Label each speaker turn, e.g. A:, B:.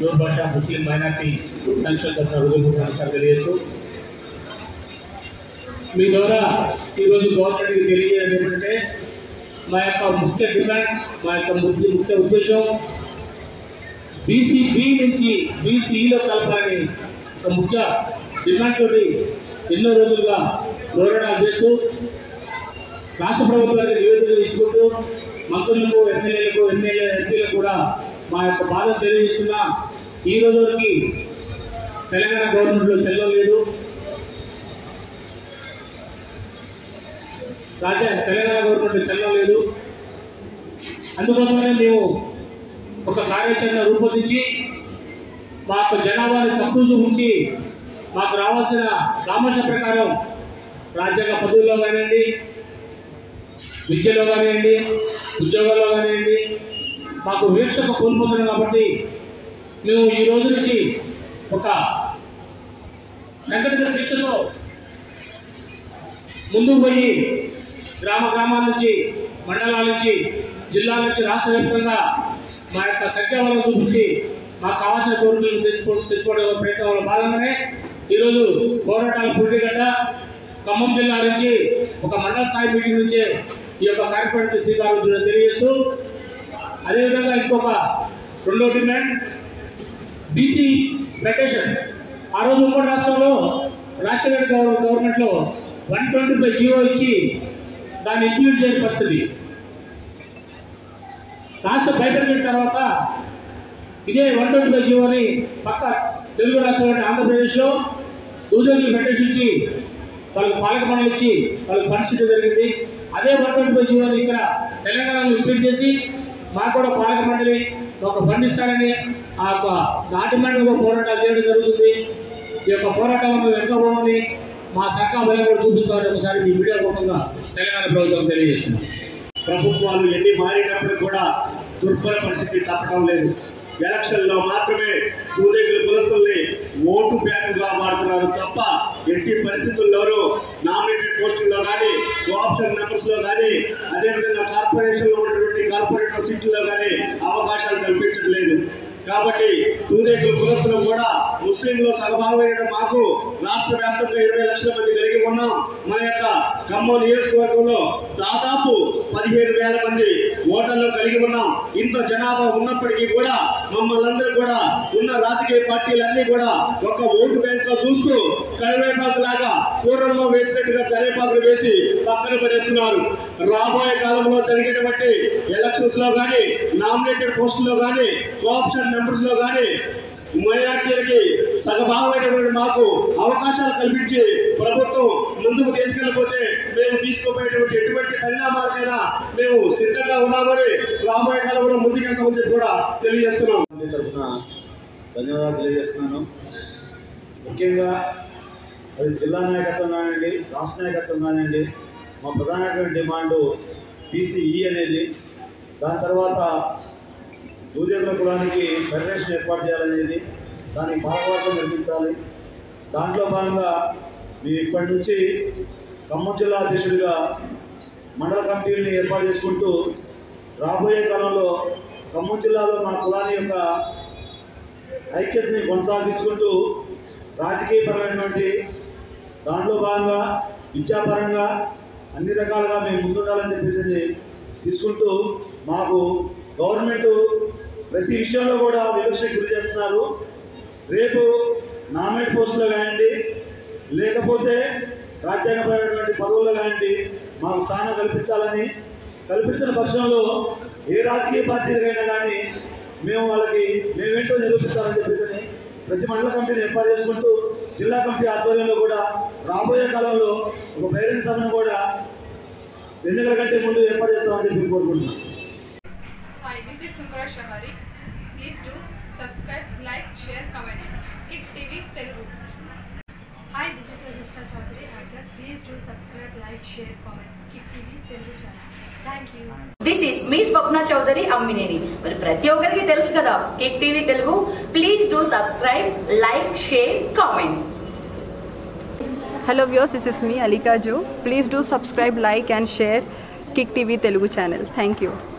A: నూరు భాష ముస్లిం మైనార్టీ సంక్షేమ తరఫున హృదయపూర్వక నమస్కారం తెలియజేస్తూ మీ ద్వారా ఈరోజు గవర్నమెంట్కి తెలియజేయడం ఏమంటే మా యొక్క ముఖ్య డిమాండ్ మా యొక్క ముఖ్య ముఖ్య ఉద్దేశం బీసీ బి నుంచి బీసీలో కలపాలని ఒక ముఖ్య డిమాండ్ తోటి ఎన్నో రోజులుగా పోరాటాలు చేస్తూ రాష్ట్ర ప్రభుత్వానికి నివేదికలు ఇచ్చుకుంటూ మంత్రులకు ఎమ్మెల్యేలకు ఎమ్మెల్యే ఎంపీలకు కూడా మా యొక్క బాధ తెలియజేస్తున్నా ఈ రోజు వరకు తెలంగాణ గవర్నమెంట్లో చెల్లలేదు రాజ్య తెలంగాణ గవర్నమెంట్ చెల్లలేదు అందుకోసమనే మేము ఒక కార్యాచరణ రూపొందించి మా యొక్క జనాభాని తక్కువ చూపించి మాకు రావాల్సిన సామర్థ్య ప్రకారం రాజ్యాంగ పదవుల్లో కానివ్వండి విద్యలో కానివ్వండి ఉద్యోగాల్లో కానివ్వండి మాకు వీక్షక కోల్పోతున్నాం కాబట్టి మేము ఈ రోజు నుంచి ఒక సంఘటిత దీక్షతో ముందుకు పోయి గ్రామ గ్రామాల నుంచి మండలాల నుంచి జిల్లాల నుంచి రాష్ట్ర వ్యాప్తంగా మా యొక్క సంఖ్యాబలం చూపించి మాకు కావాల్సిన కోరికలను తెచ్చుకో తెచ్చుకోవడం ప్రయత్నంలో భాగంగానే ఈరోజు పోరాటాల పూర్తిగడ్డ ఖమ్మం జిల్లా నుంచి ఒక మండల స్థాయి మీటింగ్ నుంచే ఈ యొక్క కార్యక్రమానికి శ్రీకారం చుట్టడం తెలియజేస్తూ అదేవిధంగా ఇంకొక రెండో డిమాండ్ బీసీ ఫెడరేషన్ ఆ రోజు ఉమ్మడి రాష్ట్రంలో రాష్ట్ర గవర్నమెంట్ గవర్నమెంట్లో వన్ ట్వంటీ ఫైవ్ జీవో ఇచ్చి దాన్ని ఇంప్లిమెంట్ చేయని పరిస్థితి రాష్ట్ర బయటపెట్టిన తర్వాత ఇదే వన్ ట్వంటీ ఫైవ్ జీవోని పక్క తెలుగు రాష్ట్రాలు ఆంధ్రప్రదేశ్లో ఉద్యోగులు ఫెడరేషన్ ఇచ్చి వాళ్ళకి పాలక మండలి ఇచ్చి వాళ్ళకి పరిస్థితి జరిగింది అదే వన్ ట్వంటీ ఫైవ్ జీవోని ఇక్కడ తెలంగాణలో ఇంప్లిమెంట్ చేసి మాకు కూడా పాలక మండలి ఒక ఫండ్ ఇస్తారని ఆ యొక్క నాటిమెంట్ పోరాటాలు చేయడం జరుగుతుంది ఈ యొక్క పోరాటంలో వెనుకబోమని మా సర్కా బలం కూడా చూపిస్తామని ఒకసారి మీ మీడియా రూపంగా తెలంగాణ ప్రభుత్వం తెలియజేస్తుంది
B: ప్రభుత్వాలు ఎన్ని మారినప్పుడు కూడా దుర్భర పరిస్థితి తప్పడం లేదు ఎలక్షన్లో మాత్రమే సూర్యుల కులస్తుల్ని ఓటు బ్యాంకుగా మారుతున్నారు తప్ప ఎట్టి పరిస్థితుల్లోనూ నామినేటెడ్ పోస్టుల్లో కానీ కోఆప్షన్ నెంబర్స్లో కానీ అదేవిధంగా కార్పొరేషన్లో ఉన్నటువంటి కార్పొరేటర్ సీట్లలో కానీ అవకాశాలు కల్పించడం లేదు కాబట్టి తూదేకుల కులస్తులు కూడా ముస్లింలో సగభాగమైన మాకు రాష్ట్ర వ్యాప్తంగా ఇరవై లక్షల మంది కలిగి ఉన్నాం మన యొక్క ఖమ్మం నియోజకవర్గంలో దాదాపు పదిహేను వేల మంది ఓటర్లు కలిగి ఉన్నాం ఇంత జనాభా ఉన్నప్పటికీ కూడా మమ్మల్ని అందరూ కూడా ఉన్న రాజకీయ పార్టీలన్నీ కూడా ఒక ఓటు బ్యాంక్ లో చూస్తూ కరివేపాకు లాగా కూరల్లో వేసినట్టుగా కరివేపాకులు వేసి పక్కన పడేస్తున్నారు రాబోయే కాలంలో జరిగేటువంటి ఎలక్షన్స్ లో కానీ నామినేటెడ్ పోస్టుల్లో కానీ కోఆప్షన్ మెంబర్స్ లో కానీ మైనార్టీలకి సగభాగమైనటువంటి మాకు అవకాశాలు కల్పించి ప్రభుత్వం ముందుకు తీసుకెళ్ళిపోతే మేము తీసుకోపోయేటువంటి ఎటువంటి పరిణామాలకైనా మేము సిద్ధంగా ఉన్నామని రాబోయే కాలంలో ముందుకెళ్తామని చెప్పి కూడా తెలియజేస్తున్నాం
C: పార్టీ తరఫున ధన్యవాదాలు తెలియజేస్తున్నాను ముఖ్యంగా అది జిల్లా నాయకత్వం కానివ్వండి రాష్ట్ర నాయకత్వం కానివ్వండి మా ప్రధానమైన డిమాండ్ బీసీఈ అనేది దాని తర్వాత ఉద్యోగుల కులానికి ఫెడరేషన్ ఏర్పాటు చేయాలనేది దానికి భాగవాసం నిర్మించాలి దాంట్లో భాగంగా మేము ఇప్పటి నుంచి ఖమ్మం జిల్లా అధ్యక్షుడిగా మండల కమిటీని ఏర్పాటు చేసుకుంటూ రాబోయే కాలంలో ఖమ్మం జిల్లాలో మా కులాన్ని యొక్క ఐక్యతని కొనసాగించుకుంటూ రాజకీయపరమైనటువంటి దాంట్లో భాగంగా విద్యాపరంగా అన్ని రకాలుగా మేము ముందుండాలని చెప్పేసి తీసుకుంటూ మాకు గవర్నమెంట్ ప్రతి విషయంలో కూడా వివక్షకు గురి చేస్తున్నారు రేపు నామినేట్ పోస్టులో కానివ్వండి లేకపోతే రాజ్యాంగపరమైనటువంటి పదవుల్లో కానివ్వండి మాకు స్థానం కల్పించాలని కల్పించిన పక్షంలో ఏ రాజకీయ పార్టీలకైనా కానీ మేము వాళ్ళకి మేమేంటో నిరూపించాలని చెప్పేసి ప్రతి మండల కమిటీని ఏర్పాటు చేసుకుంటూ జిల్లా కమిటీ ఆధ్వర్యంలో కూడా రాబోయే కాలంలో ఒక బహిరంగ సభను కూడా ఎన్నికల కంటే ముందు ఏర్పాటు చేస్తామని చెప్పి కోరుకుంటున్నాం
D: Hi, this is Sukra Shahari. Please do subscribe, like, share, comment. Kick TV Telugu.
E: Hi, this is Rajishta Chaudhary, actress. Please do subscribe, like, share, comment. Keep TV Telugu channel. Thank you.
F: This is మీ స్వప్న చౌదరి అమ్మినేని మరి ప్రతి ఒక్కరికి తెలుసు కదా Kick TV Telugu please do subscribe like share comment
G: Hello viewers, this is me Alika Jo. Please do subscribe, like and share Kick TV Telugu channel. Thank you.